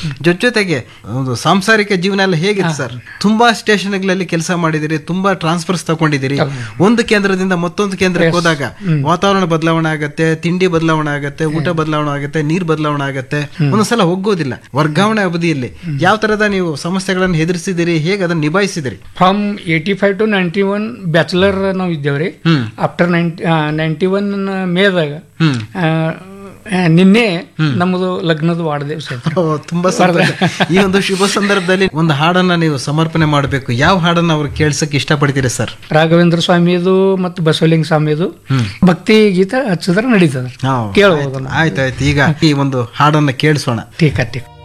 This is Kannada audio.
ಜೊತೆ ಜೊತೆಗೆ ಒಂದು ಸಾಂಸಾರಿಕ ಜೀವನ ಎಲ್ಲ ಹೇಗಿತ್ತು ಸರ್ ತುಂಬಾ ಸ್ಟೇಷನ್ಗಳಲ್ಲಿ ಕೆಲಸ ಮಾಡಿದಿರಿ ತುಂಬಾ ಟ್ರಾನ್ಸ್ಫರ್ಸ್ ತಗೊಂಡಿದ್ದೀರಿ ಒಂದು ಕೇಂದ್ರದಿಂದ ಮತ್ತೊಂದು ಕೇಂದ್ರಕ್ಕೆ ಹೋದಾಗ ವಾತಾವರಣ ಬದಲಾವಣೆ ಆಗತ್ತೆ ತಿಂಡಿ ಬದಲಾವಣೆ ಆಗತ್ತೆ ಊಟ ಬದಲಾವಣೆ ಆಗತ್ತೆ ನೀರ್ ಬದಲಾವಣೆ ಆಗತ್ತೆ ಒಂದೊಂದ್ಸಲ ಹೋಗೋದಿಲ್ಲ ವರ್ಗಾವಣೆ ಅವಧಿಯಲ್ಲಿ ಯಾವ ತರದ ನೀವು ಸಮಸ್ಯೆಗಳನ್ನು ಎದುರಿಸಿದಿರಿ ಹೇಗೆ ಅದನ್ನ ನಿಭಾಯಿಸಿದಿರಿ from eighty five to ninety one bachelor ನಾವು ಇದ್ದೇವ್ರಿ ಹ್ಮ್ ಆಫ್ಟರ್ ನೈಂಟಿ ನೈಂಟಿ ಒನ್ ಮೇದಾಗ ಹ್ಮ್ ಆ, ಆ, ನಿನ್ನೆ ನಮ್ಮದು ಲಗ್ನದ ವಾಡದೇವ್ ಸರ್ ಓ, ತುಂಬಾ ಸಂತೋಷ ಈ ಒಂದು ಶುಭ ಸಂದರ್ಭದಲ್ಲಿ ಒಂದು ಹಾಡನ್ನ ನೀವು ಸಮರ್ಪಣೆ ಮಾಡಬೇಕು ಯಾವ ಹಾಡನ್ನ ಅವ್ರು ಕೇಳ್ಸಕ್ ಇಷ್ಟಪಡ್ತೀರಿ ಸರ್ ರಾಘವೇಂದ್ರ ಸ್ವಾಮಿದು ಮತ್ತು ಬಸವಲಿಂಗ ಸ್ವಾಮಿದು ಭಕ್ತಿ ಗೀತ ಹಚ್ಚಿದ್ರೆ ನಡೀತದ ಹಾ, ಕೇಳ್ಬೋದು ಆಯ್ತು ಆಯ್ತು ಈಗ ಈ ಒಂದು ಹಾಡನ್ನ ಕೇಳಿಸೋಣ ಟೀಕ ಟೀಕ್